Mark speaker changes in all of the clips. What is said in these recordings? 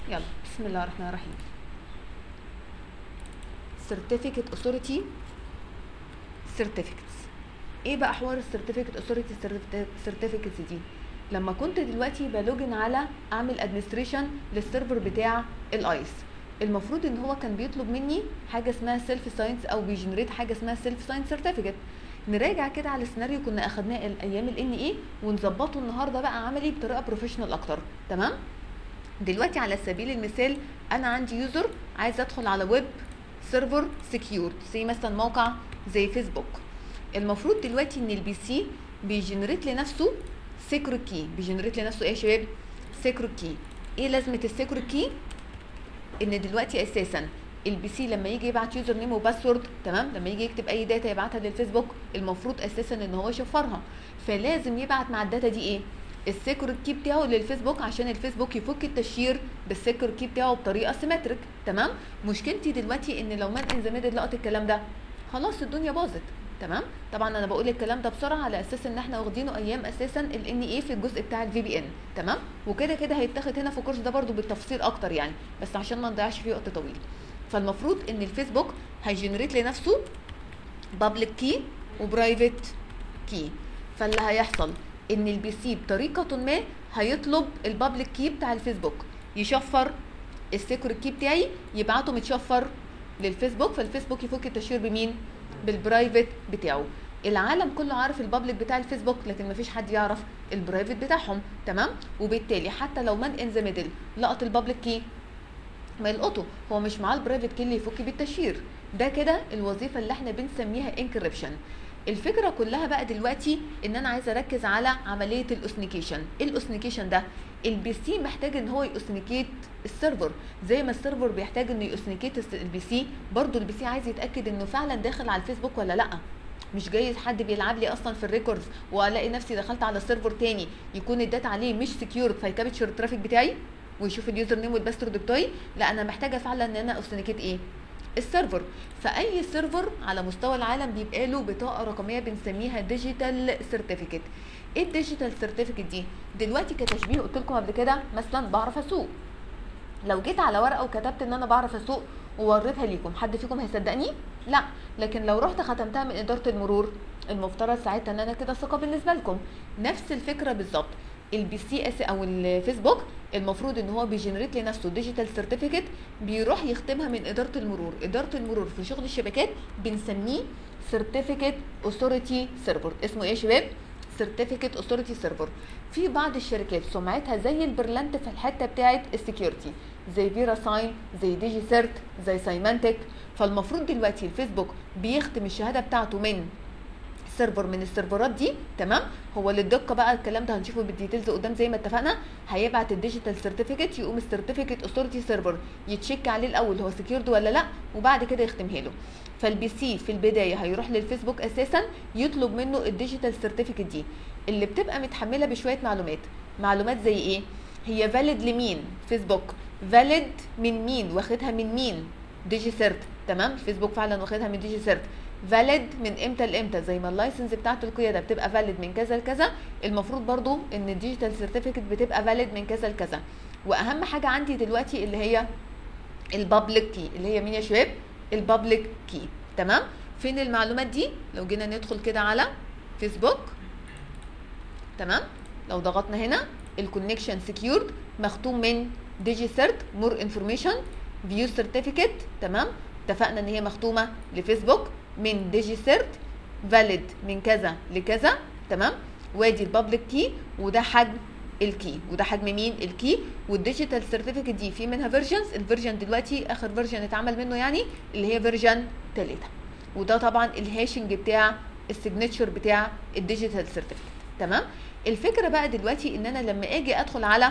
Speaker 1: يلا بسم الله الرحمن الرحيم certificate authority certificates ايه بقى حوار السيرتيفيكت authority certificates دي لما كنت دلوقتي بلوجن على اعمل ادمنستريشن للسيرفر بتاع الايس المفروض ان هو كان بيطلب مني حاجه اسمها سيلف ساينس او بيجنريت حاجه اسمها سيلف ساينس سيرتيفيكت نراجع كده على السيناريو كنا اخدناه الايام الان ايه ونظبطه النهارده بقى عملي بطريقه بروفيشنال اكتر تمام دلوقتي على سبيل المثال انا عندي يوزر عايز ادخل على ويب سيرفر سكيورد زي مثلا موقع زي فيسبوك المفروض دلوقتي ان البي سي بيجنريت لنفسه سيكريت كي بيجنريت لنفسه ايه يا شباب سيكريت كي ايه لازمه السيكريت كي ان دلوقتي اساسا البي سي لما يجي يبعت يوزر نيم وباسورد تمام لما يجي يكتب اي داتا يبعتها للفيسبوك المفروض اساسا ان هو يشفرها فلازم يبعت مع الداتا دي ايه السيكريت كي بتاعه للفيسبوك عشان الفيسبوك يفك التشهير بالسيكريت كي بتاعه بطريقه سيمتريك تمام مشكلتي دلوقتي ان لو مان ان ذا ميدل لقط الكلام ده خلاص الدنيا باظت تمام طبعا انا بقول الكلام ده بسرعه على اساس ان احنا واخدينه ايام اساسا الان اي في الجزء بتاع الفي بي ان تمام وكده كده هيتاخد هنا في الكورس ده برده بالتفصيل اكتر يعني بس عشان ما نضيعش فيه وقت طويل فالمفروض ان الفيسبوك هيجنريت لنفسه بابليك كي وبرايفت كي فاللي هيحصل ان البي سي بطريقه ما هيطلب البابليك كي بتاع الفيسبوك يشفر السيكوريت كي بتاعي يبعته متشفر للفيسبوك فالفيسبوك يفك التشهير بمين بالبرايفت بتاعه العالم كله عارف البابليك بتاع الفيسبوك لكن مفيش حد يعرف البرايفت بتاعهم تمام وبالتالي حتى لو مان ان ذا ميدل لقط البابليك كي ما يلقطه هو مش معاه البرايفت كي اللي يفك بالتشهير ده كده الوظيفه اللي احنا بنسميها انكريبشن الفكره كلها بقى دلوقتي ان انا عايزه اركز على عمليه الاوثنيكيشن ايه الاوثنيكيشن ده البي سي محتاج ان هو يوثنيكيت السيرفر زي ما السيرفر بيحتاج انه يوثنيكيت البي سي برضه البي سي عايز يتاكد انه فعلا داخل على الفيسبوك ولا لا مش جايز حد بيلعب لي اصلا في الريكوردز والاقي نفسي دخلت على سيرفر تاني يكون الداتا عليه مش سكيورد فيكابتشر الترافيك بتاعي ويشوف اليوزر نيم والباسورد بتاعي لا انا محتاجه فعلا ان انا اوثنيكيت ايه السيرفر فاي سيرفر على مستوى العالم بيبقى له بطاقه رقميه بنسميها ديجيتال سيرتيفيكت ايه الديجيتال سيرتيفيكت دي دلوقتي كتشبيه قلت لكم قبل كده مثلا بعرف اسوق لو جيت على ورقه وكتبت ان انا بعرف اسوق ووريتها ليكم حد فيكم هيصدقني لا لكن لو رحت ختمتها من اداره المرور المفترض ساعتها ان انا كده ثقه بالنسبه لكم نفس الفكره بالظبط البي سي اس او الفيسبوك المفروض ان هو بيجنريت لنفسه ديجيتال سيرتيفيكت بيروح يختمها من اداره المرور اداره المرور في شغل الشبكات بنسميه سيرتيفيكت اوثوريتي سيرفر اسمه ايه يا شباب سيرتيفيكت اوثوريتي سيرفر في بعض الشركات سمعتها زي البرلنت في الحته بتاعه السكيورتي زي فيرا ساين زي ديجي سيرت زي سايمانتك فالمفروض دلوقتي الفيسبوك بيختم الشهاده بتاعته من سيرفر من السيرفرات دي تمام هو للدقه بقى الكلام ده هنشوفه بالديتيلز قدام زي ما اتفقنا هيبعت الديجيتال سيرتيفيكت يقوم السيرتيفيكت اوثورتي سيرفر يتشيك عليه الاول هو سكيورد ولا لا وبعد كده يختمها له فالبي سي في البدايه هيروح للفيسبوك اساسا يطلب منه الديجيتال سيرتيفيكت دي اللي بتبقى متحمله بشويه معلومات معلومات زي ايه هي فاليد لمين فيسبوك فاليد من مين واخدها من مين ديجي سيرت تمام الفيسبوك فعلا واخدها من ديجي سيرت فاليد من امتى لامتى زي ما اللايسنس بتاعت القياده بتبقى فاليد من كذا لكذا المفروض برضو ان الديجيتال سيرتيفيكت بتبقى فاليد من كذا لكذا واهم حاجه عندي دلوقتي اللي هي البابليك كي اللي هي مين يا شباب البابليك كي تمام فين المعلومات دي لو جينا ندخل كده على فيسبوك تمام لو ضغطنا هنا الكونكشن سكيورد مختوم من ديجي سيرت مور انفورميشن فيو سيرتيفيكت تمام اتفقنا ان هي مختومه لفيسبوك من ديجي سيرت فاليد من كذا لكذا تمام وادي البابليك كي وده حجم الكي وده حجم مين الكي والديجيتال سيرتيفيكت دي في منها فيرجنز الفيرجن دلوقتي اخر فيرجن اتعمل منه يعني اللي هي فيرجن 3 وده طبعا الهاشنج بتاع السيجنتشر بتاع الديجيتال سيرتيفيكت تمام الفكره بقى دلوقتي ان انا لما اجي ادخل على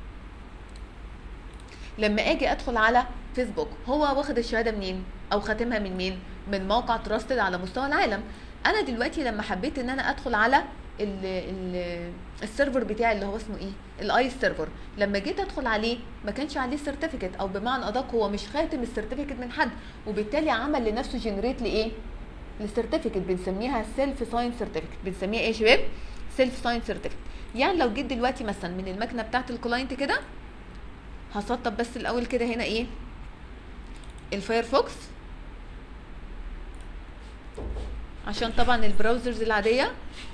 Speaker 1: لما اجي ادخل على فيسبوك هو واخد الشهاده منين او خاتمها من مين من موقع تراستد على مستوى العالم انا دلوقتي لما حبيت ان انا ادخل على ال ال السيرفر بتاعي اللي هو اسمه ايه الاي سيرفر لما جيت ادخل عليه ما كانش عليه سيرتيفيكت او بمعنى ادق هو مش خاتم السيرتيفيكت من حد وبالتالي عمل لنفسه جنريت لايه للسيرتيفيكت بنسميها سيلف ساين سيرتيفيكت بنسميها ايه يا شباب سيلف ساين سيرتيفيكت يعني لو جيت دلوقتي مثلا من المكنه بتاعت الكلاينت كده هسطب بس الاول كده هنا ايه الفايرفوكس عشان طبعا البراوزرز العاديه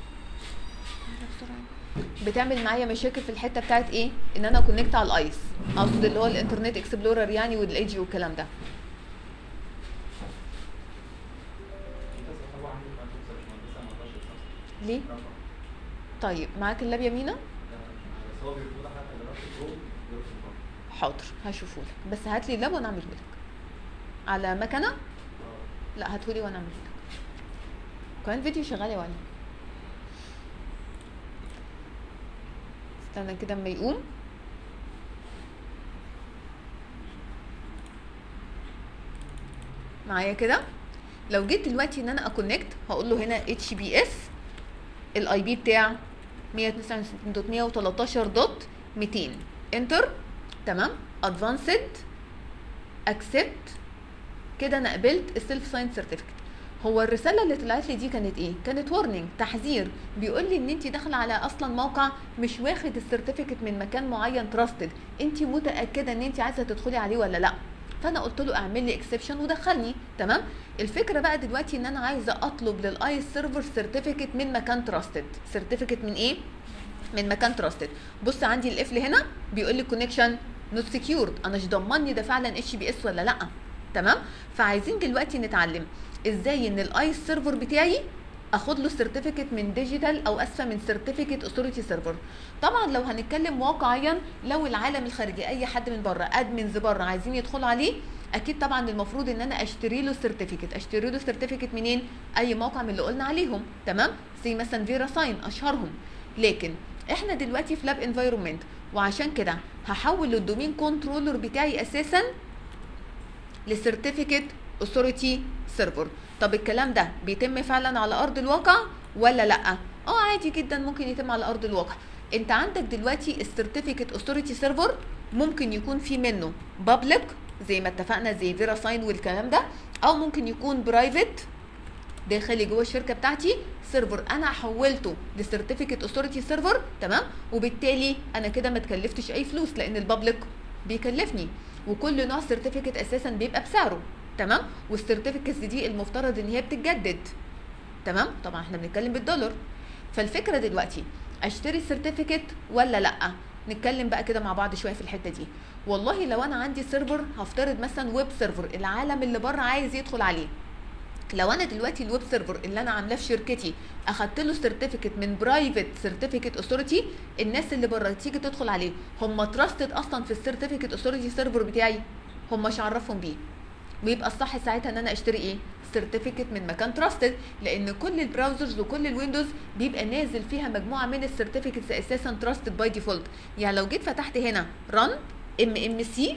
Speaker 1: بتعمل معايا مشاكل في الحته بتاعت ايه ان انا كونكت على الايس اقصد اللي هو الانترنت اكسبلورر يعني والايدج والكلام ده ليه طيب معاك اللاب يمينه
Speaker 2: بس هو بيرفضها حتى لو رحت جوه بيرفض
Speaker 1: حاضر هشوفه لك بس هات لي اللاب وانا اعمله لك على مكنه
Speaker 2: اه
Speaker 1: لا هاتهولي وانا اعمله لك كمان فيديو شغال يا ولد استنى كده اما يقوم معايا كده لو جيت دلوقتي ان انا اكونكت هقول له هنا اتش بي اس الاي بي بتاع 192.113.200 انتر تمام ادفانسد اكسبت كده انا قبلت السيلف ساين سيرتيفيكت هو الرساله اللي طلعت لي دي كانت ايه كانت وارنينج تحذير بيقول لي ان انت داخله على اصلا موقع مش واخد السيرتيفيكت من مكان معين تراستد انت متاكده ان انت عايزه تدخلي عليه ولا لا فانا قلت له اعمل لي اكسبشن ودخلني تمام الفكره بقى دلوقتي ان انا عايزه اطلب للاي سيرفر سيرتيفيكت من مكان تراستد سيرتيفيكت من ايه من مكان تراستد بص عندي القفل هنا بيقول لي كونكشن نوت سكيورد انا مش ضمني ده فعلا اتش بي اس ولا لا تمام فعايزين دلوقتي نتعلم ازاي ان الاي سيرفر بتاعي اخد له سيرتيفيكت من ديجيتال او اسفه من سيرتيفيكت اوثوريتي سيرفر طبعا لو هنتكلم واقعيا لو العالم الخارجي اي حد من بره ادمنز بره عايزين يدخلوا عليه اكيد طبعا المفروض ان انا اشتري له سيرتيفيكت اشتري له سيرتيفيكت منين اي موقع من اللي قلنا عليهم تمام زي مثلا فيرا ساين اشهرهم لكن احنا دلوقتي في لاب انفايرمنت وعشان كده هحول الدومين كنترولر بتاعي اساسا لسيرتيفيكت اوثوريتي سيرفر طب الكلام ده بيتم فعلا على ارض الواقع ولا لا اه عادي جدا ممكن يتم على ارض الواقع انت عندك دلوقتي السيرتيفيكت اوثوريتي سيرفر ممكن يكون في منه بابليك زي ما اتفقنا زي فيرا ساين والكلام ده او ممكن يكون برايفت داخلي جوه الشركه بتاعتي سيرفر انا حولته لسيرتيفيكت اوثوريتي سيرفر تمام وبالتالي انا كده ما اتكلفتش اي فلوس لان البابليك بيكلفني وكل نوع سيرتيفيكت اساسا بيبقى بسعره تمام والسيرتيفيكتس دي المفترض ان هي بتتجدد تمام طبعا احنا بنتكلم بالدولار فالفكره دلوقتي اشتري سيرتيفيكت ولا لا نتكلم بقى كده مع بعض شويه في الحته دي والله لو انا عندي سيرفر هفترض مثلا ويب سيرفر العالم اللي بره عايز يدخل عليه لو انا دلوقتي الويب سيرفر اللي انا عاملاه في شركتي اخدت له سيرتيفيكت من برايفت سيرتيفيكت اوثوريتي الناس اللي بره تيجي تدخل عليه هم تراستد اصلا في السيرتيفيكت اوثوريتي سيرفر بتاعي هم مش عرفهم بيه ويبقى الصح ساعتها ان انا اشتري ايه سيرتيفيكت من مكان تراستد لان كل البراوزرز وكل الويندوز بيبقى نازل فيها مجموعه من السيرتيفيكتس اساسا تراستد باي ديفولت يعني لو جيت فتحت هنا ران ام ام سي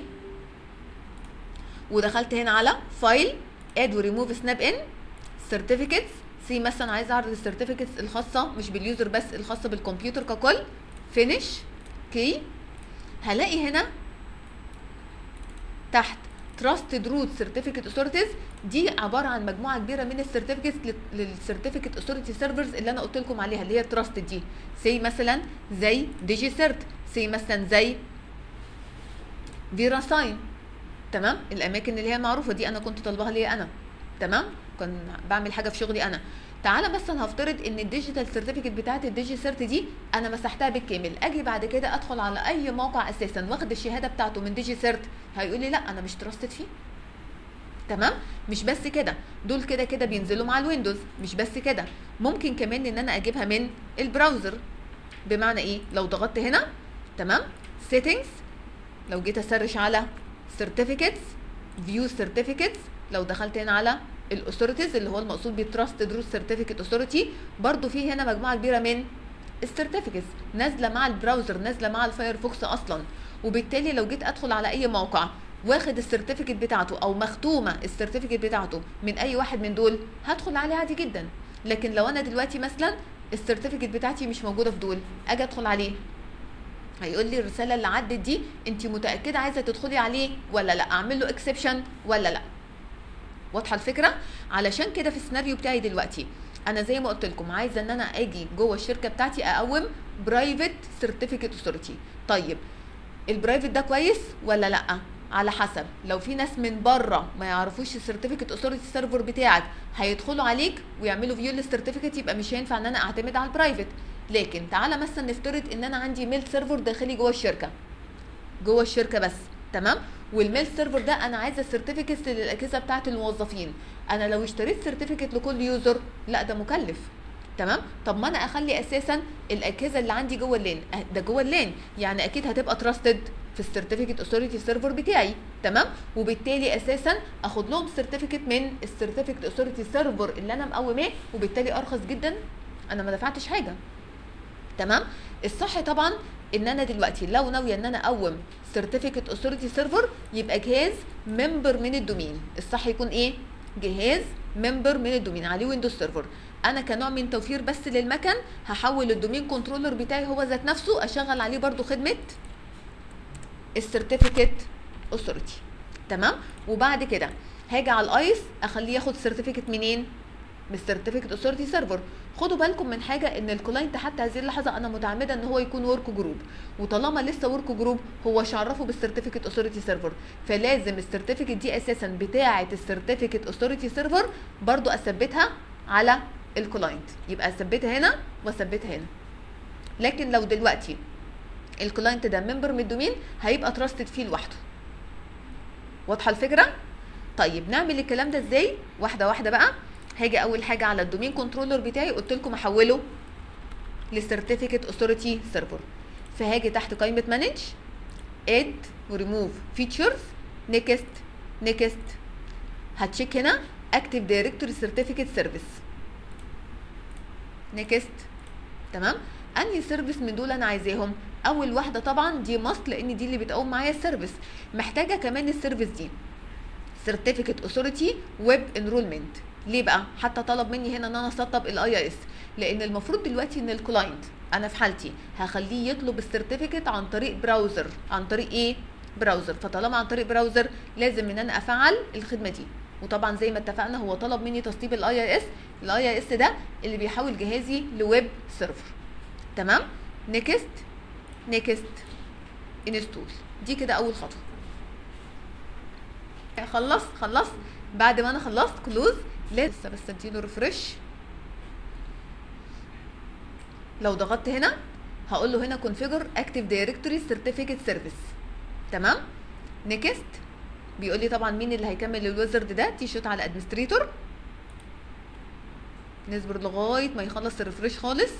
Speaker 1: ودخلت هنا على فايل اد وريموف سناب ان سيرتيفيكتس سي مثلا عايز اعرض السيرتيفيكتس الخاصه مش باليوزر بس الخاصه بالكمبيوتر ككل فينيش كي هلاقي هنا تحت تراستد روت سيرتيفيكت اوثورتيز دي عباره عن مجموعه كبيره من السيرتيفيكتس للسيرتيفيكت اوثورتي سيرفرز اللي انا قلت لكم عليها اللي هي تراستد دي سي مثلا زي ديجي سيرت سي مثلا زي فيرا ساين تمام الاماكن اللي هي معروفه دي انا كنت طالباها ليا انا تمام كان بعمل حاجه في شغلي انا تعالى مثلا هفترض ان الديجيتال سيرتيفيكت بتاعت الديجي سيرت دي انا مسحتها بالكامل اجي بعد كده ادخل على اي موقع اساسا واخد الشهاده بتاعته من ديجي سيرت هيقول لي لا انا مش تراستد فيه تمام مش بس كده دول كده كده بينزلوا مع الويندوز مش بس كده ممكن كمان ان انا اجيبها من البراوزر بمعنى ايه لو ضغطت هنا تمام سيتنجز لو جيت اسرش على سيرتيفيكتس فيو سيرتيفيكتس لو دخلت هنا على الاثوريتيز اللي هو المقصود بالتراستد روت سيرتيفيكت اوثوريتي برضو في هنا مجموعه كبيره من السيرتيفيكتس نازله مع البراوزر نازله مع الفايرفوكس اصلا وبالتالي لو جيت ادخل على اي موقع واخد السيرتيفيكت بتاعته او مختومه السيرتيفيكت بتاعته من اي واحد من دول هدخل عليه عادي جدا لكن لو انا دلوقتي مثلا السيرتيفيكت بتاعتي مش موجوده في دول اجي ادخل عليه هيقول لي الرساله اللي عدت دي انت متاكده عايزه تدخلي عليه ولا لا اعمل له اكسبشن ولا لا واضحه الفكره علشان كده في السيناريو بتاعي دلوقتي انا زي ما قلت لكم عايزه ان انا اجي جوه الشركه بتاعتي اقوم برايفت سيرتيفيكت اوثوريتي طيب البرايفت ده كويس ولا لا على حسب لو في ناس من بره ما يعرفوش السيرتيفيكت اوثورتي سيرفر بتاعك هيدخلوا عليك ويعملوا فيو للسيرتيفيكت يبقى مش هينفع ان انا اعتمد على البرايفت لكن تعالى مثلا نفترض ان انا عندي ميل سيرفر داخلي جوه الشركه جوه الشركه بس تمام والميل سيرفر ده انا عايزه السيرتيفيكتس للاجهزه بتاعه الموظفين انا لو اشتريت سيرتيفيكت لكل يوزر لا ده مكلف تمام طب ما انا اخلي اساسا الاجهزه اللي عندي جوه اللين أه، ده جوه اللين يعني اكيد هتبقى تراستد في السيرتيفيكت اوثورتي سيرفر بتاعي تمام وبالتالي اساسا اخد لهم سيرتيفيكت من السيرتيفيكت اوثورتي سيرفر اللي انا مقوماه وبالتالي ارخص جدا انا ما دفعتش حاجه تمام الصح طبعا ان انا دلوقتي لو ناويه ان انا اقوم سيرتيفيكت اوثورتي سيرفر يبقى جهاز ممبر من الدومين الصح يكون ايه جهاز ممبر من الدومين عليه ويندوز سيرفر انا كنوع من توفير بس للمكن هحول الدومين كنترولر بتاعي هو ذات نفسه اشغل عليه برضو خدمه السيرتيفيكت اوثورتي تمام وبعد كده هاجي على الايس اخليه ياخد سيرتيفيكت منين من السيرتيفيكت اوثورتي سيرفر خدوا بالكم من حاجه ان الكلاينت حتى هذه اللحظه انا متعمده ان هو يكون ورك جروب وطالما لسه ورك جروب هو شعرفه بالسيرتيفيكت اوثورتي سيرفر فلازم السيرتيفيكت دي اساسا بتاعه السيرتيفيكت اوثورتي سيرفر برضو اثبتها على الكلاينت يبقى اثبتها هنا واثبتها هنا لكن لو دلوقتي الكلاينت ده ممبر من الدومين هيبقى تراستد فيه لوحده واضحه الفكره طيب نعمل الكلام ده ازاي واحده واحده بقى هاجي اول حاجه على الدومين كنترولر بتاعي قلت لكم احوله للسيرتيفيكت اوثورتي سيرفر فهاجي تحت قائمه مانج اد وريموف فيتشرز نيكست نيكست هتشيك هنا اكتف دايركتوري سيرتيفيكت سيرفيس نيكست تمام انهي سيرفيس من دول انا عايزاهم اول واحده طبعا دي ماست لان دي اللي بتقوم معايا السيرفيس محتاجه كمان السيرفيس دي سيرتيفيكت اوثورتي ويب انرولمنت ليه بقى حتى طلب مني هنا ان انا اسطب الاي اس لان المفروض دلوقتي ان الكلاينت انا في حالتي هخليه يطلب السيرتيفيكت عن طريق براوزر عن طريق ايه براوزر فطالما عن طريق براوزر لازم ان انا افعل الخدمه دي وطبعا زي ما اتفقنا هو طلب مني تسطيب الاي اس الاي اس ده اللي بيحول جهازي لويب سيرفر تمام نيكست نيكست انستول دي كده اول خطوه خلصت خلصت بعد ما انا خلصت كلوز لسه بس اديله ريفرش لو ضغطت هنا هقول له هنا كونفيجر اكتيف دايركتوري سيرتيفيكت سيرفيس تمام نيكست بيقول لي طبعا مين اللي هيكمل الويزرد ده تي شوت على ادمنستريتور نصبر لغايه ما يخلص الريفرش خالص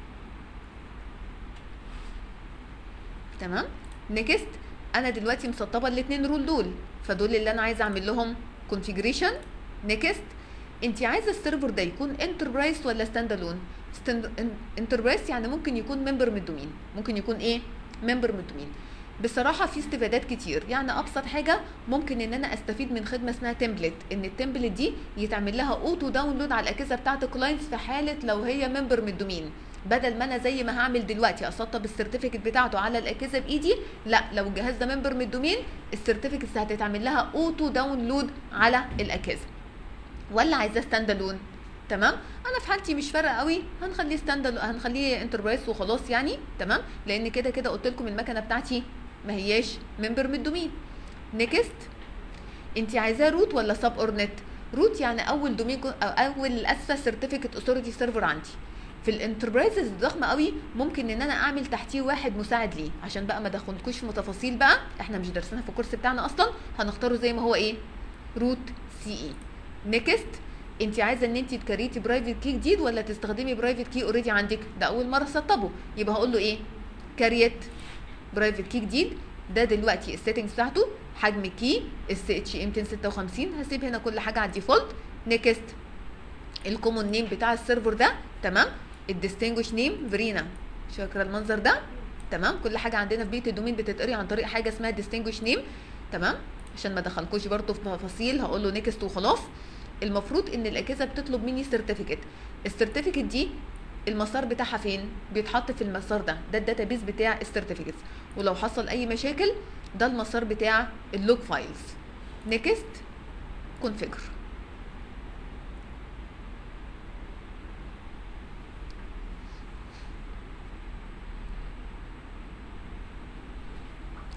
Speaker 1: تمام نيكست انا دلوقتي مسطبه الاثنين رول دول فدول اللي انا عايزه اعمل لهم كونفيجريشن نيكست انت عايزه السيرفر ده يكون انتربرايز ولا ستاند الون انتربرايز يعني ممكن يكون ممبر من الدومين ممكن يكون ايه ممبر من الدومين بصراحه في استفادات كتير يعني ابسط حاجه ممكن ان انا استفيد من خدمه اسمها تمبلت ان التمبلت دي يتعمل لها اوتو داونلود على الاجهزه بتاعه الكلاينتس في حاله لو هي ممبر من الدومين بدل ما انا زي ما هعمل دلوقتي اسطب السيرتيفيكت بتاعته على الاجهزه بايدي لا لو الجهاز ده ممبر من الدومين السيرتيفيكتس هتتعمل لها اوتو داونلود على الاجهزه ولا عايزاه ستاند الون تمام انا في حالتي مش فارقه قوي هنخليه ستاند هنخليه انتربرايز وخلاص يعني تمام لان كده كده قلت لكم المكنه بتاعتي ما هياش ممبر من الدومين نيكست انت عايزاه روت ولا سب اورنت روت يعني اول دومين أو اول اسفل سيرتيفيكت اوثورتي سيرفر عندي في الانتربرايزز الضخمه قوي ممكن ان انا اعمل تحتيه واحد مساعد ليه عشان بقى ما دخلتكوش في تفاصيل بقى احنا مش دارسينها في الكورس بتاعنا اصلا هنختاره زي ما هو ايه روت سي اي نيكست انت عايزه ان انت تكريتي برايفت كي جديد ولا تستخدمي برايفت كي اوريدي عندك ده اول مره سطبه يبقى هقول له ايه كريت برايفت كي جديد ده دلوقتي السيتنجز بتاعته حجم كي اس اتش ام 256 هسيب هنا كل حاجه على الديفولت نيكست الكومون نيم بتاع السيرفر ده تمام الديستنجوش نيم فيرينا شاكره المنظر ده تمام كل حاجه عندنا في بيت الدومين بتتقري عن طريق حاجه اسمها ديستنجوش نيم تمام عشان ما ادخلكوش برضه في تفاصيل هقول له نيكست وخلاص المفروض ان الاجهزه بتطلب مني سيرتيفيكت السيرتيفيكت دي المسار بتاعها فين بيتحط في المسار ده ده الداتابيز بتاع السيرتيفيكتس ولو حصل اي مشاكل ده المسار بتاع اللوج فايلز نيكست كونفيجر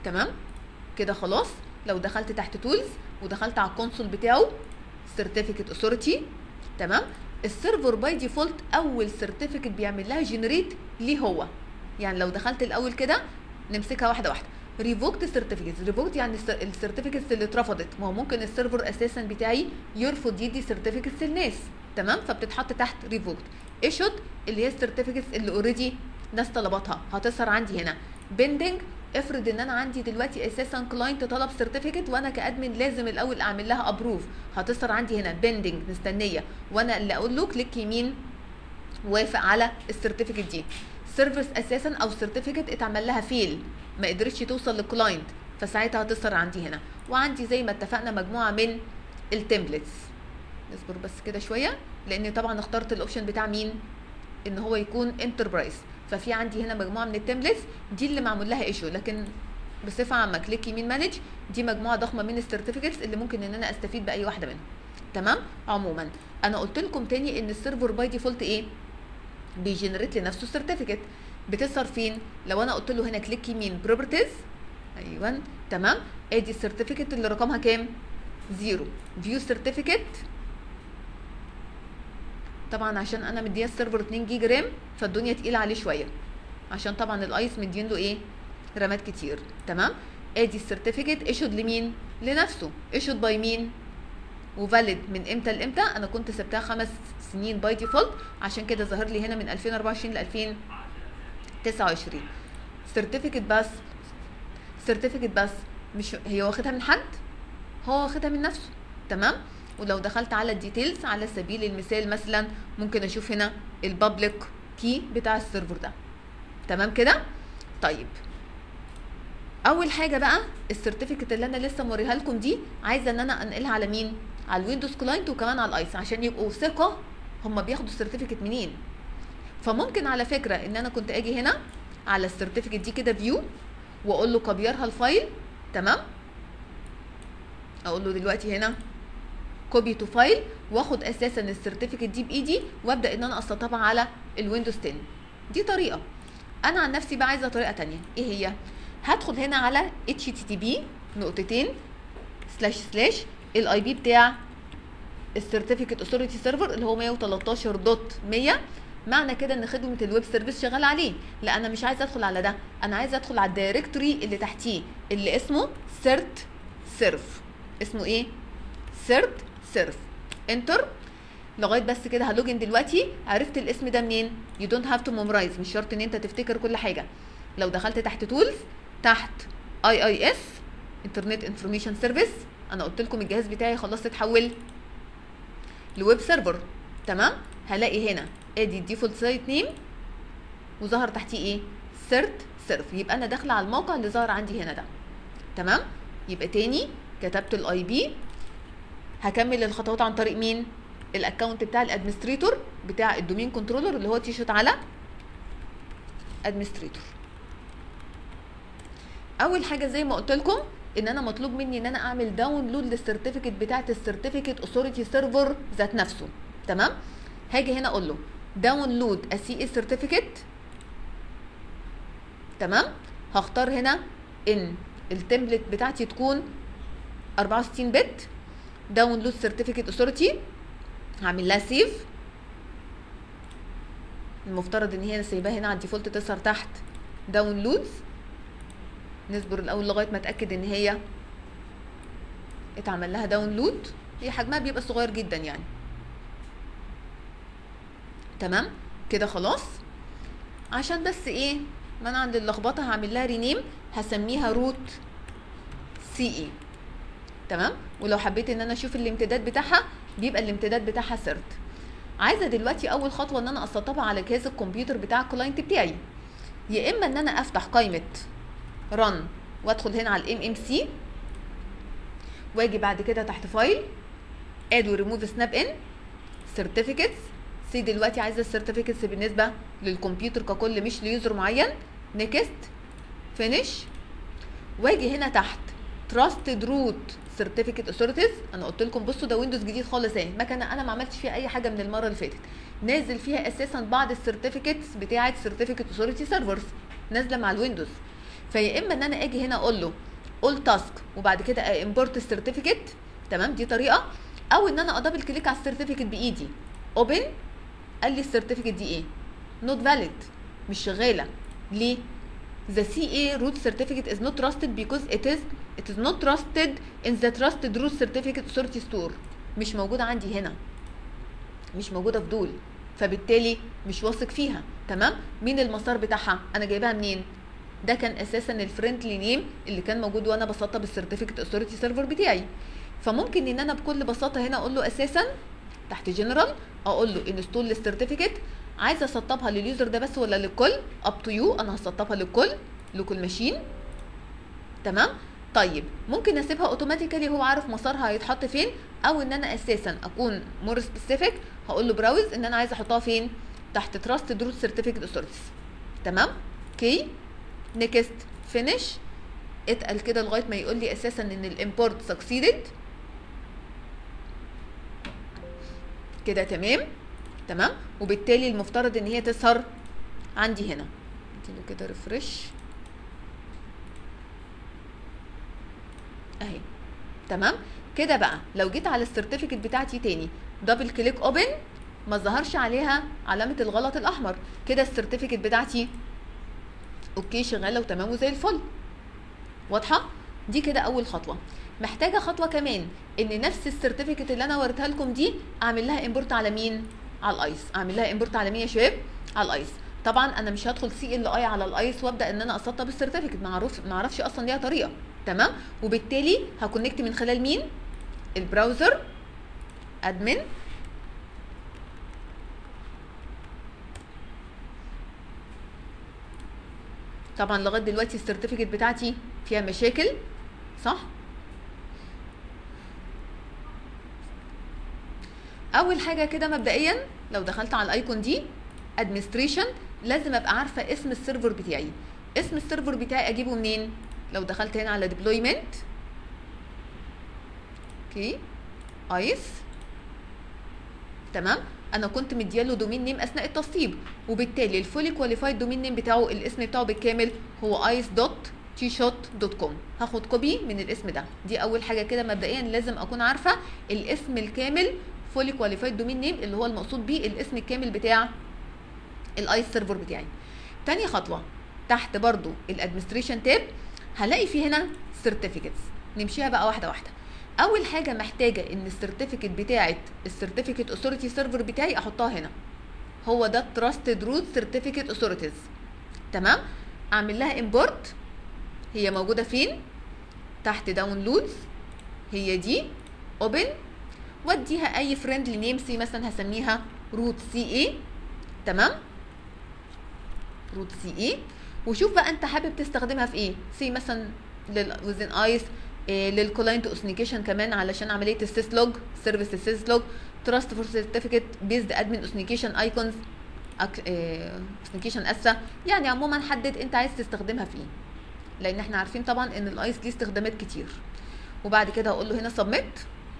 Speaker 1: تمام كده خلاص لو دخلت تحت تولز ودخلت على الكونسول بتاعه سيرتيفيكت اوثورتي تمام السيرفر باي ديفولت اول سيرتيفيكت بيعمل لها جنريت ليه هو يعني لو دخلت الاول كده نمسكها واحده واحده ريفوكت سيرتيفيكتس ريفوكت يعني السيرتيفيكتس اللي اترفضت ما هو ممكن السيرفر اساسا بتاعي يرفض يدي سيرتيفيكتس للناس تمام فبتتحط تحت ريفوكت ايشود اللي هي السيرتيفيكتس اللي اوريدي ناس طلبتها هتظهر عندي هنا بيندنج افرض ان انا عندي دلوقتي اساسا كلاينت طلب سيرتيفيكت وانا كادمن لازم الاول اعمل لها ابروف هتظهر عندي هنا بيندنج مستنيه وانا اللي اقول له كليك يمين وافق على السيرتيفيكت دي سيرفيس اساسا او سيرتيفيكت اتعمل لها فيل ما قدرتش توصل للكلاينت فساعتها هتظهر عندي هنا وعندي زي ما اتفقنا مجموعه من التمبلتس نصبر بس كده شويه لان طبعا اخترت الاوبشن بتاع مين ان هو يكون انتربرايز ففي عندي هنا مجموعه من التمبلتس دي اللي معمول لها ايشو لكن بصفه عامه كليك يمين مانج دي مجموعه ضخمه من السيرتيفيكتس اللي ممكن ان انا استفيد باي واحده منهم تمام عموما انا قلت لكم تاني ان السيرفر باي ديفولت ايه بيجنريت لنفسه السيرتيفيكت بتظهر فين لو انا قلت له هنا كليك يمين بروبرتيز ايوه تمام ادي السيرتيفيكت اللي رقمها كام زيرو فيو سيرتيفيكت طبعا عشان انا مديه السيرفر 2 جيجا رام فالدنيا تقيله عليه شويه عشان طبعا الايس مدين له ايه رامات كتير تمام ادي السيرتيفيكت ايشود لمين لنفسه ايشود باي مين وفاليد من امتى لامتى انا كنت سبتها خمس سنين باي ديفولت عشان كده ظهر لي هنا من 2024 ل 2029 سيرتيفيكت بس سيرتيفيكت بس مش هي واخدها من حد هو واخدها من نفسه تمام ولو دخلت على الديتيلز على سبيل المثال مثلا ممكن اشوف هنا البابليك كي بتاع السيرفر ده تمام كده طيب اول حاجه بقى السيرتيفيكت اللي انا لسه موريها لكم دي عايزه ان انا انقلها على مين على الويندوز كلاينت وكمان على الايس عشان يبقوا ثقه هم بياخدوا السيرتيفيكت منين فممكن على فكره ان انا كنت اجي هنا على السيرتيفيكت دي كده فيو واقول له كبيرها الفايل تمام اقول له دلوقتي هنا كوبي تو فايل واخد اساسا السيرتيفيكت دي بايدي وابدا ان انا اسطبها على الويندوز 10 دي طريقه انا عن نفسي بقى عايزه طريقه تانية ايه هي هدخل هنا على اتش تي تي بي نقطتين سلاش سلاش الاي بي بتاع السيرتيفيكت اوثوريتي سيرفر اللي هو 113 دوت 100 معنى كده ان خدمه الويب سيرفيس شغاله عليه لا انا مش عايزه ادخل على ده انا عايزه ادخل على الدايركتوري اللي تحتيه اللي اسمه سيرت سيرف اسمه ايه سيرت سيرف انتر لغايه بس كده هلوجن دلوقتي عرفت الاسم ده منين يو دونت هاف تو ميمورايز مش شرط ان انت تفتكر كل حاجه لو دخلت تحت تولز تحت اي اي اس انترنت انفورميشن سيرفيس انا قلت لكم الجهاز بتاعي خلاص اتحول لويب سيرفر تمام هلاقي هنا ادي الديفولت سايت نيم وظهر تحتيه ايه سيرت سيرف يبقى انا داخله على الموقع اللي ظهر عندي هنا ده تمام يبقى تاني كتبت الاي بي هكمل الخطوات عن طريق مين الاكونت بتاع الادمنستريتور بتاع الدومين كنترولر اللي هو تيشوت على ادمنستريتور اول حاجه زي ما قلت لكم ان انا مطلوب مني ان انا اعمل داونلود للسيرتيفيكت بتاعه السيرتيفيكت اوثوريتي سيرفر ذات نفسه تمام هاجي هنا اقول له داونلود السي اي سيرتيفيكت تمام هختار هنا ان التمبلت بتاعتي تكون 64 بت داونلود سيرتيفيكت اوثوريتي هعمل لها سيف المفترض ان هي سايباها هنا على الديفولت تظهر تحت داونلودز نصبر الاول لغايه ما اتاكد ان هي اتعمل لها داونلود هي حجمها بيبقى صغير جدا يعني تمام كده خلاص عشان بس ايه منع عند اللخبطه هعمل لها رينيم هسميها روت سي اي تمام ولو حبيت ان انا اشوف الامتداد بتاعها بيبقى الامتداد بتاعها سرت عايزه دلوقتي اول خطوه ان انا اسطبها على جهاز الكمبيوتر بتاع الكلاينت بتاعي يا اما ان انا افتح قائمه رن وادخل هنا على الام ام سي واجي بعد كده تحت فايل اد وريموف سناب ان سيرتيفيكتس سي دلوقتي عايزه السيرتيفيكتس بالنسبه للكمبيوتر ككل مش ليوزر معين نيكست فينيش واجي هنا تحت تراستد روت سيرتيفيكت اوثوريتيز انا قلت لكم بصوا ده ويندوز جديد خالص اهي مكنه انا ما عملتش فيها اي حاجه من المره اللي فاتت نازل فيها اساسا بعض السيرتيفيكتس بتاعه سيرتيفيكت اوثوريتي سيرفرز نازله مع الويندوز فيا اما ان انا اجي هنا اقول له اول تاسك وبعد كده امبورت السيرتيفيكت تمام دي طريقه او ان انا ادبل كليك على السيرتيفيكت بايدي اوبن قال لي السيرتيفيكت دي ايه نوت فاليد مش شغاله ليه the CA root certificate is not trusted because it is it is not trusted in the trusted root certificate authority store مش موجوده عندي هنا مش موجوده في دول فبالتالي مش واثق فيها تمام مين المسار بتاعها انا جايبها منين ده كان اساسا الفريندلي نيم اللي كان موجود وانا بسطب السيرتيفيكت اوثورتي سيرفر بتاعي فممكن ان انا بكل بساطه هنا اقول له اساسا تحت جنرال اقول له انستول للسيرتيفيكت عايزه اسطبها لليوزر ده بس ولا للكل اب تو يو انا هسطبها للكل لكل ماشين تمام طيب ممكن اسيبها اوتوماتيكالي هو عارف مسارها هيتحط فين او ان انا اساسا اكون مور سبيسيفيك هقول له براوز ان انا عايزه احطها فين تحت تراست روت سيرتيفيكت اوثورتيز تمام اوكي نيكست فينيش اتقل كده لغايه ما يقول لي اساسا ان الامبورت سكسيدد كده تمام تمام وبالتالي المفترض ان هي تظهر عندي هنا اديله كده ريفرش اهي تمام كده بقى لو جيت على السيرتيفيكت بتاعتي تاني دبل كليك اوبن ما ظهرش عليها علامه الغلط الاحمر كده السيرتيفيكت بتاعتي اوكي شغاله وتمام وزي الفل واضحه دي كده اول خطوه محتاجه خطوه كمان ان نفس السيرتيفيكت اللي انا وريتها لكم دي اعمل لها امبورت على مين على الايس اعمل لها امبورت على مين يا شباب على الايس طبعا انا مش هدخل سي ال اي على الايس وابدا ان انا اسطب السيرتيفيكت ما اعرف ما اعرفش اصلا ليها طريقه تمام وبالتالي هكونكت من خلال مين البراوزر ادمن طبعا لغايه دلوقتي السيرتيفيكت بتاعتي فيها مشاكل صح اول حاجه كده مبدئيا لو دخلت على الايكون دي ادمنستريشن لازم ابقى عارفه اسم السيرفر بتاعي اسم السيرفر بتاعي اجيبه منين لو دخلت هنا على ديبلويمنت اوكي ايس تمام انا كنت مدياله دومين نيم اثناء التسطيب وبالتالي الفولي كواليفايد دومين نيم بتاعه الاسم بتاعه بالكامل هو ايس دوت تي شوت دوت كوم هاخد كوبي من الاسم ده دي اول حاجه كده مبدئيا لازم اكون عارفه الاسم الكامل فولي كواليفايد دومين نيم اللي هو المقصود بيه الاسم الكامل بتاع الايس سيرفر بتاعي تاني خطوه تحت برضو الادمنستريشن تاب هلاقي في هنا سيرتيفيكتس نمشيها بقى واحده واحده اول حاجه محتاجه ان السيرتيفيكت بتاعه السيرتيفيكت اوثورتي سيرفر بتاعي احطها هنا هو ده تراستد روت سيرتيفيكت اوثورتيز تمام اعمل لها امبورت هي موجوده فين تحت داونلودز هي دي اوبن واديها اي فريندلي نيم سي مثلا هسميها روت سي اي تمام روت سي اي وشوف بقى انت حابب تستخدمها في ايه سي مثلا وزن ايس إيه للكلاينت اوثنيكيشن كمان علشان عمليه السيسلوج سيرفيس السيسلوج تراست فور سيرتيفيكت بيزد ادمن اوثنيكيشن ايكونز اوثنيكيشن اسا يعني عموما حدد انت عايز تستخدمها في ايه لان احنا عارفين طبعا ان الايس ليه استخدامات كتير وبعد كده هقول له هنا سبميت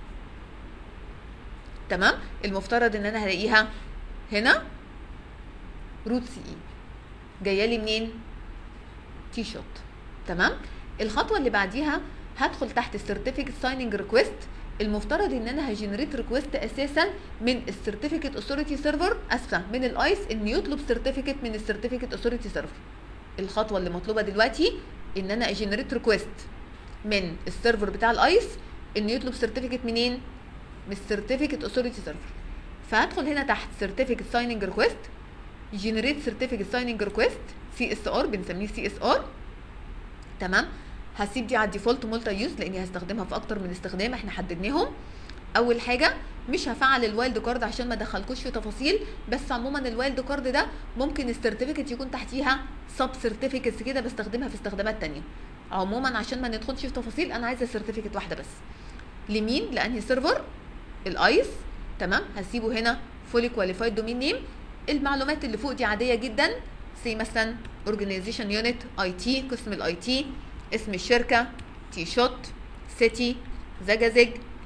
Speaker 1: تمام المفترض ان انا هلاقيها هنا روت سي اي جايه لي منين تي شوت تمام الخطوه اللي بعديها هدخل تحت السيرتيفيكت سايننج ريكويست المفترض ان انا هجنريت ريكويست اساسا من السيرتيفيكت اوثورتي سيرفر اسفه من الايس ان يطلب سيرتيفيكت من السيرتيفيكت اوثورتي سيرفر الخطوه اللي مطلوبه دلوقتي ان انا اجنريت ريكويست من السيرفر بتاع الايس ان يطلب سيرتيفيكت منين من السيرتيفيكت اوثورتي سيرفر فهدخل هنا تحت سيرتيفيكت سايننج ريكويست جنريت سيرتيفيكت سايننج ريكويست سي اس ار بنسميه سي اس ار تمام هسيب دي على الديفولت مولتا يوز لاني هستخدمها في اكتر من استخدام احنا حددناهم اول حاجه مش هفعل الوايلد كارد عشان ما ادخلكوش في تفاصيل بس عموما الوايلد كارد ده ممكن السيرتيفيكت يكون تحتيها سب سيرتيفيكتس كده بستخدمها في استخدامات تانية عموما عشان ما ندخلش في تفاصيل انا عايزه سيرتيفيكت واحده بس لمين لانهي سيرفر الايس تمام هسيبه هنا فولي كواليفايد دومين نيم المعلومات اللي فوق دي عاديه جدا زي مثلا اورجانيزيشن يونت اي تي قسم الاي تي اسم الشركه تي شوت سيتي زجاجج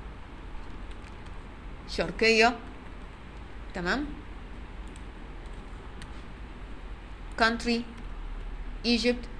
Speaker 1: شرقيه تمام كانتري ايجيبت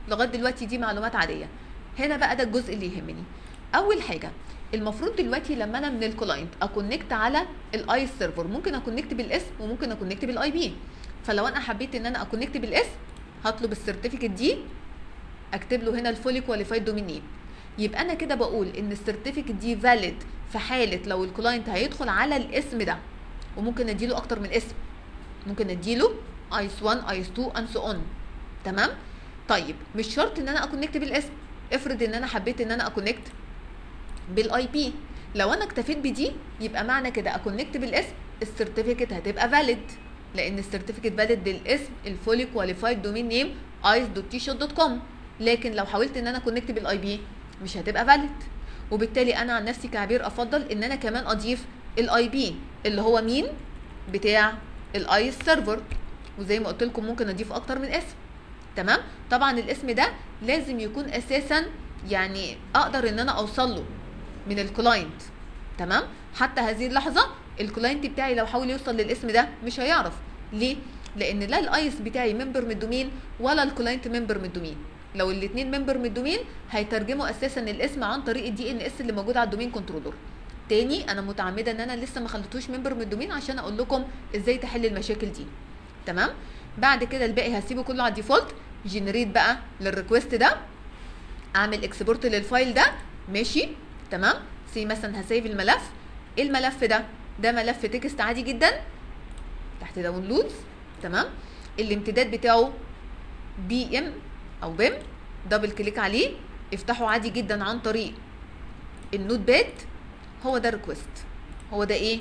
Speaker 1: لغايه دلوقتي دي معلومات عاديه هنا بقى ده الجزء اللي يهمني اول حاجه المفروض دلوقتي لما انا من الكلاينت اكونكت على الاي سيرفر ممكن اكونكت بالاسم وممكن اكونكت بالاي بي فلو انا حبيت ان انا اكونكت بالاسم هطلب السيرتيفيكت دي اكتب له هنا الفولي كواليفايد دومين نيم يبقى انا كده بقول ان السيرتيفيكت دي فاليد في حاله لو الكلاينت هيدخل على الاسم ده وممكن اديله اكتر من اسم ممكن اديله ايس 1 ايس 2 اند سو اون تمام طيب مش شرط ان انا اكونكت بالاسم افرض ان انا حبيت ان انا اكونكت بالاي بي لو انا اكتفيت بدي يبقى معنى كده اكونكت بالاسم السيرتيفيكت هتبقى فاليد لان السيرتيفيكت فاليد بالاسم الفولي كواليفايد دومين نيم ice.tshot.com لكن لو حاولت ان انا كونكت بالاي بي مش هتبقى فاليد وبالتالي انا عن نفسي كعبير افضل ان انا كمان اضيف الاي بي اللي هو مين بتاع الايس سيرفر وزي ما قلت لكم ممكن اضيف اكتر من اسم تمام طبعا الاسم ده لازم يكون اساسا يعني اقدر ان انا اوصل له من الكلاينت تمام حتى هذه اللحظه الكلاينت بتاعي لو حاول يوصل للاسم ده مش هيعرف ليه لان لا الايس بتاعي ممبر من الدومين ولا الكلاينت ممبر من الدومين لو الاثنين ممبر من الدومين هيترجموا اساسا الاسم عن طريق الدي ان اس اللي موجود على الدومين كنترولر تاني انا متعمده ان انا لسه ما خليتوش ممبر من الدومين عشان اقول لكم ازاي تحل المشاكل دي تمام بعد كده الباقي هسيبه كله على الديفولت جنريت بقى للريكوست ده اعمل اكسبورت للفايل ده ماشي تمام سي مثلا هسيف الملف ايه الملف ده ده ملف تكست عادي جدا تحت داونلودز تمام الامتداد بتاعه بي ام او بيم دبل كليك عليه افتحه عادي جدا عن طريق النوت باد هو ده الريكوست هو ده ايه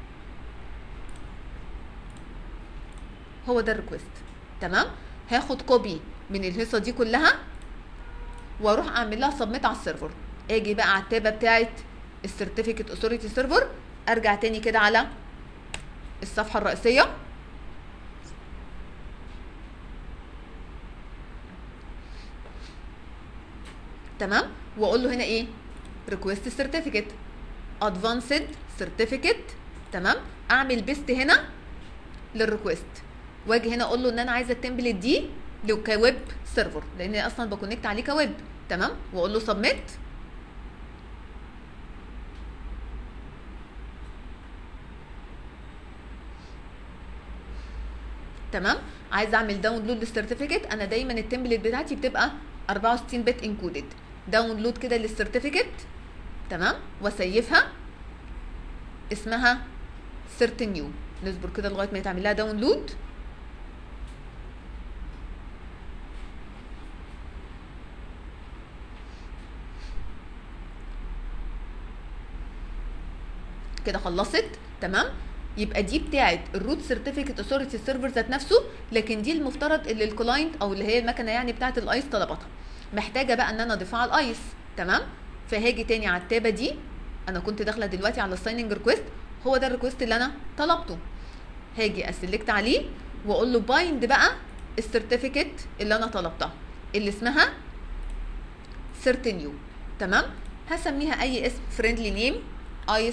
Speaker 1: هو ده الريكوست تمام هاخد كوبي من الهيصه دي كلها واروح اعمل لها سبميت على السيرفر اجي بقى على التابه بتاعه السيرتيفيكت اوثوريتي سيرفر ارجع تاني كده على الصفحه الرئيسيه تمام واقول له هنا ايه ريكويست سيرتيفيكت ادفانسد سيرتيفيكت تمام اعمل بيست هنا للريكويست واجي هنا اقول له ان انا عايزه التمبلت دي لو كويب سيرفر لان اصلا بكونكت عليه كويب تمام واقول له سبميت تمام عايزه اعمل داونلود للسيرتيفيكت انا دايما التمبلت بتاعتي بتبقى 64 بت انكودد داونلود كده للسيرتيفيكت تمام واسيفها اسمها سيرت نيو نصبر كده لغايه ما يتعمل لها داونلود كده خلصت تمام يبقى دي بتاعت الروت سيرتيفيكت اوثوريتي سيرفر ذات نفسه لكن دي المفترض اللي الكلاينت او اللي هي المكنه يعني بتاعت الايس طلبتها محتاجه بقى ان انا اضيفها على الايس تمام فهاجي تاني على التابه دي انا كنت داخله دلوقتي على السايننج ريكويست هو ده الريكويست اللي انا طلبته هاجي اسلكت عليه واقول له بايند بقى السيرتيفيكت اللي انا طلبتها اللي اسمها سيرت نيو تمام هسميها اي اسم فريندلي نيم ايس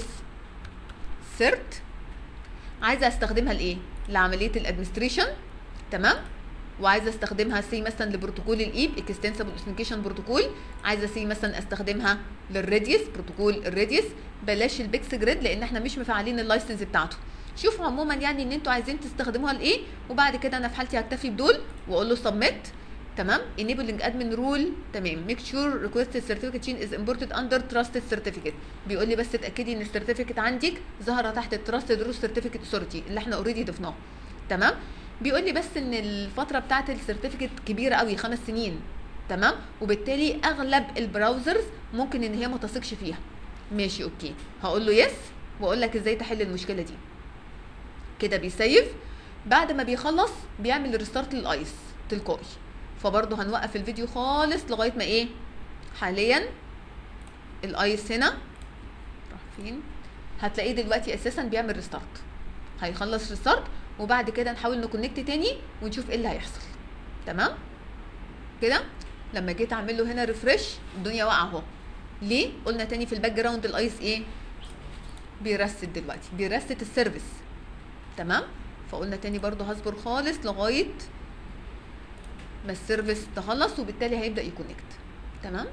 Speaker 1: سيرت عايزه استخدمها لايه لعمليه الادمنستريشن تمام وعايزه استخدمها سي مثلا لبروتوكول الايب اكستنسبل اوثنتيكيشن بروتوكول عايزه سي مثلا استخدمها للراديوس بروتوكول الراديوس بلاش البيكس جريد لان احنا مش مفعلين اللايسنس بتاعته شوفوا عموما يعني ان انتوا عايزين تستخدموها لايه وبعد كده انا في حالتي هكتفي بدول واقول له سبميت تمام enabling admin rule تمام make sure requested certificate chain is imported under trusted certificate بيقول لي بس اتاكدي ان السيرتيفيكت عندك ظاهره تحت التراستد روت سيرتيفيكت اوثورتي اللي احنا اوريدي ضفناه تمام بيقول لي بس ان الفتره بتاعت السيرتيفيكت كبيره قوي خمس سنين تمام وبالتالي اغلب البراوزرز ممكن ان هي ما تثقش فيها ماشي اوكي هقول له يس واقول لك ازاي تحل المشكله دي كده بيسيف بعد ما بيخلص بيعمل ريستارت للايس تلقائي فبرضه هنوقف الفيديو خالص لغايه ما ايه حاليا الايس هنا راح فين هتلاقيه دلوقتي اساسا بيعمل ريستارت هيخلص ريستارت وبعد كده نحاول نكونكت تاني ونشوف ايه اللي هيحصل تمام كده لما جيت اعمل له هنا ريفرش الدنيا واقعه اهو ليه قلنا تاني في الباك جراوند الايس ايه بيرست دلوقتي بيرست السيرفيس تمام فقلنا تاني برضو هصبر خالص لغايه ما السيرفيس تخلص وبالتالي هيبدا يكونكت تمام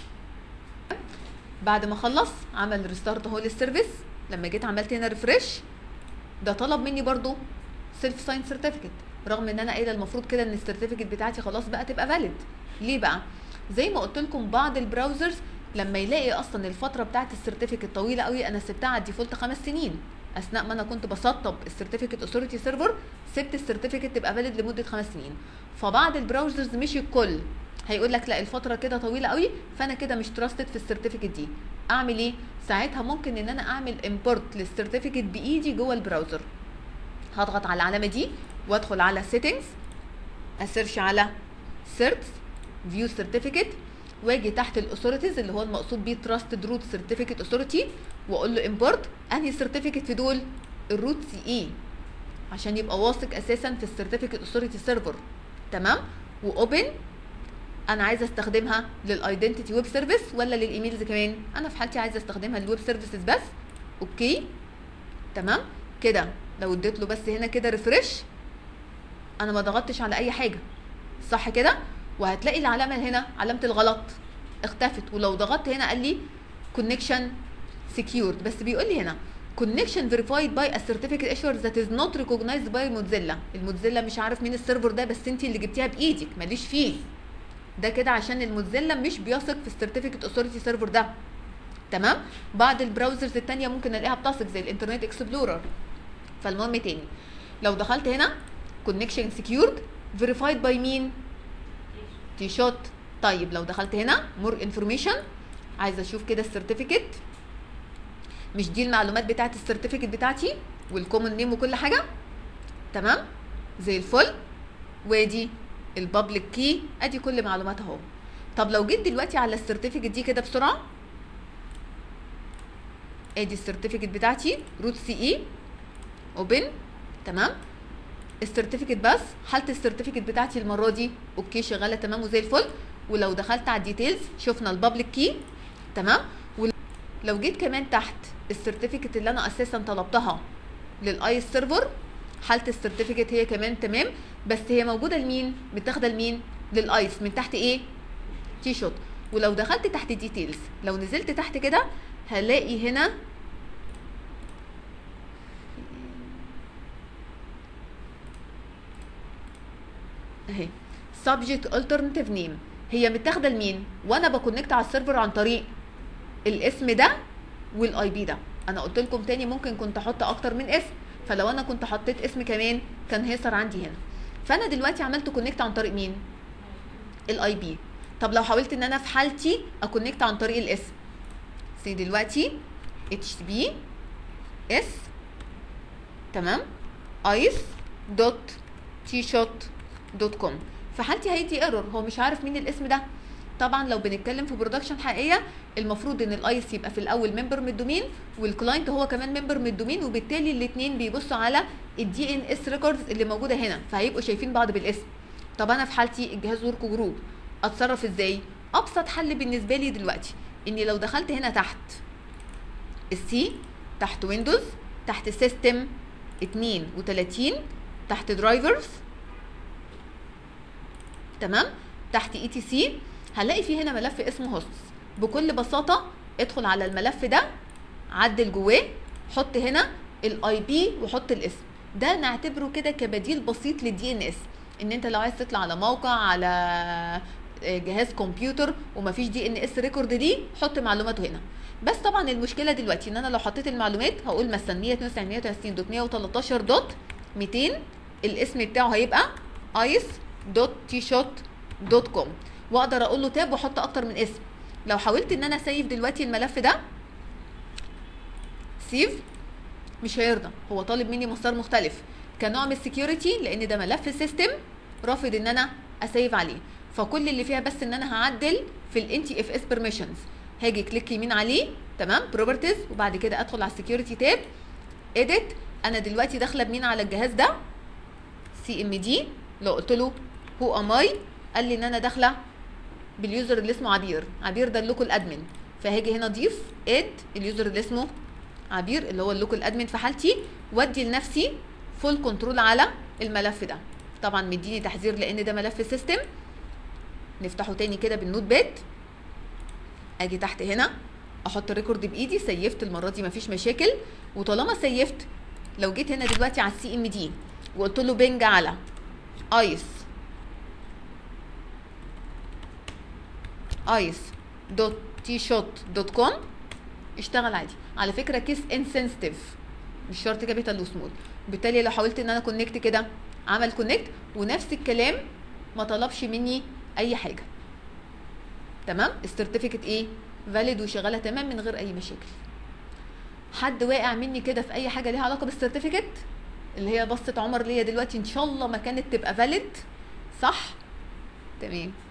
Speaker 1: بعد ما خلص عمل ريستارت اهو للسيرفيس لما جيت عملت هنا ريفرش ده طلب مني برضو سيلف ساين سيرتيفيكت رغم ان انا قايله المفروض كده ان السيرتيفيكت بتاعتي خلاص بقى تبقى فاليد ليه بقى زي ما قلت لكم بعض البراوزرز لما يلاقي اصلا الفتره بتاعت السيرتيفيكت طويله قوي انا سبتها على الديفولت خمس سنين اثناء ما انا كنت بسطب السيرتيفيكت اوثورتي سيرفر سبت السيرتيفيكت تبقى فاليد لمده خمس سنين فبعض البراوزرز مش الكل هيقول لك لا الفتره كده طويله قوي فانا كده مش تراستد في السيرتيفيكت دي اعمل ايه ساعتها ممكن ان انا اعمل امبورت للسيرتيفيكت بايدي جوه البراوزر هضغط على العلامه دي وادخل على سيتنجز اسيرش على سيرت فيو سيرتيفيكت واجي تحت الاثوريتيز اللي هو المقصود بيه تراستد روت سيرتيفيكت اوثوريتي واقول له امبورت انهي سيرتيفيكت في دول الروت سي اي عشان يبقى واثق اساسا في السيرتيفيكت اوثوريتي سيرفر تمام واوبن انا عايزه استخدمها للايدنتيتي ويب سيرفيس ولا للايميلز كمان انا في حالتي عايزه استخدمها للويب سيرفيسز بس اوكي تمام كده لو اديت له بس هنا كده ريفرش انا ما ضغطتش على اي حاجه صح كده وهتلاقي العلامه هنا علامه الغلط اختفت ولو ضغطت هنا قال لي كونكشن سكيورد بس بيقول لي هنا connection verified by a certificate issuer that is not recognized by Mozilla الموتزيلا مش عارف مين السيرفر ده بس انت اللي جبتيها بايدك ماليش فيه ده كده عشان الموتزيلا مش بيثق في السيرتيفيكت اوثوريتي سيرفر ده تمام بعض البراوزرز التانية ممكن الاقيها بتثق زي الانترنت اكسبلورر فالمهم تاني لو دخلت هنا connection secured verified by مين تي شوت طيب لو دخلت هنا مور انفورميشن عايزه اشوف كده السيرتيفيكت مش دي المعلومات بتاعت السيرتيفيكت بتاعتي والكومن نيم وكل حاجه تمام زي الفل وادي البابليك كي ادي كل معلومات اهو طب لو جيت دلوقتي على السيرتيفيكت دي كده بسرعه ادي السيرتيفيكت بتاعتي روت سي اي اوبن تمام السيرتيفيكت بس حاله السيرتيفيكت بتاعتي المره دي اوكي شغاله تمام وزي الفل ولو دخلت على الديتيلز شفنا البابليك كي تمام ولو جيت كمان تحت السيرتيفيكت اللي انا اساسا طلبتها للاي سيرفر حاله السيرتيفيكت هي كمان تمام بس هي موجوده لمين متاخده لمين للايس من تحت ايه تي شوت ولو دخلت تحت ديتيلز لو نزلت تحت كده هلاقي هنا اهي subject alternative name هي متاخده لمين وانا بكونكت على السيرفر عن طريق الاسم ده والاي بي ده انا قلت لكم تاني ممكن كنت احط اكتر من اسم فلو انا كنت حطيت اسم كمان كان هيظهر عندي هنا فانا دلوقتي عملت كونكت عن طريق مين الاي بي طب لو حاولت ان انا في حالتي اكونكت عن طريق الاسم سي دلوقتي اتش بي اس تمام ايس دوت تي شوت دوت كوم في حالتي هيدي ايرور هو مش عارف مين الاسم ده طبعا لو بنتكلم في برودكشن حقيقيه المفروض ان الايس يبقى في الاول ممبر من الدومين والكلاينت هو كمان ممبر من الدومين وبالتالي الاثنين بيبصوا على الدي ان اس ريكوردز اللي موجوده هنا فهيبقوا شايفين بعض بالاسم طب انا في حالتي الجهاز ورك جروب اتصرف ازاي ابسط حل بالنسبه لي دلوقتي اني لو دخلت هنا تحت السي تحت ويندوز تحت سيستم 32 تحت درايفرز تمام تحت اي تي سي هنلاقي فيه هنا ملف اسمه هوستس بكل بساطه ادخل على الملف ده عدل جواه حط هنا الاي بي وحط الاسم ده نعتبره كده كبديل بسيط للدي ان اس ان انت لو عايز تطلع على موقع على جهاز كمبيوتر ومفيش دي ان اس ريكورد دي حط معلوماته هنا بس طبعا المشكله دلوقتي ان انا لو حطيت المعلومات هقول مثلا 192 130 دوت 113 دوت 200 الاسم بتاعه هيبقى ايس دوت تي شوت دوت كوم واقدر اقول له تاب واحط اكتر من اسم لو حاولت ان انا سيف دلوقتي الملف ده سيف مش هيرضى هو طالب مني مسار مختلف كنوع من السكيورتي لان ده ملف سيستم رافض ان انا اسيف عليه فكل اللي فيها بس ان انا هعدل في الان تي اف اس بيرميشنز هاجي كليك يمين عليه تمام بروبرتيز وبعد كده ادخل على السكيورتي تاب اديت انا دلوقتي داخله بمين على الجهاز ده سي ام دي لو قلت له هو ام اي قال لي ان انا داخله باليوزر اللي اسمه عبير عبير ده اللوكال ادمن فهاجي هنا اضيف اد اليوزر اللي اسمه عبير اللي هو اللوكال ادمن في حالتي وادي لنفسي فول كنترول على الملف ده طبعا مديني تحذير لان ده ملف سيستم نفتحه تاني كده بالنوت باد اجي تحت هنا احط الريكورد بايدي سيفت المره دي مفيش مشاكل وطالما سيفت لو جيت هنا دلوقتي على السي ام دي وقلت له بنج على ايس ايس دوت تي شوت دوت كوم اشتغل عادي على فكره كيس انسنسيتيف مش شرط كابيتال وسمول بالتالي لو حاولت ان انا كونكت كده عمل كونكت ونفس الكلام ما طلبش مني اي حاجه تمام السيرتيفيكت ايه فاليد وشغاله تمام من غير اي مشاكل حد واقع مني كده في اي حاجه ليها علاقه بالسيرتيفيكت اللي هي بصه عمر ليا دلوقتي ان شاء الله ما كانت تبقى فاليد صح تمام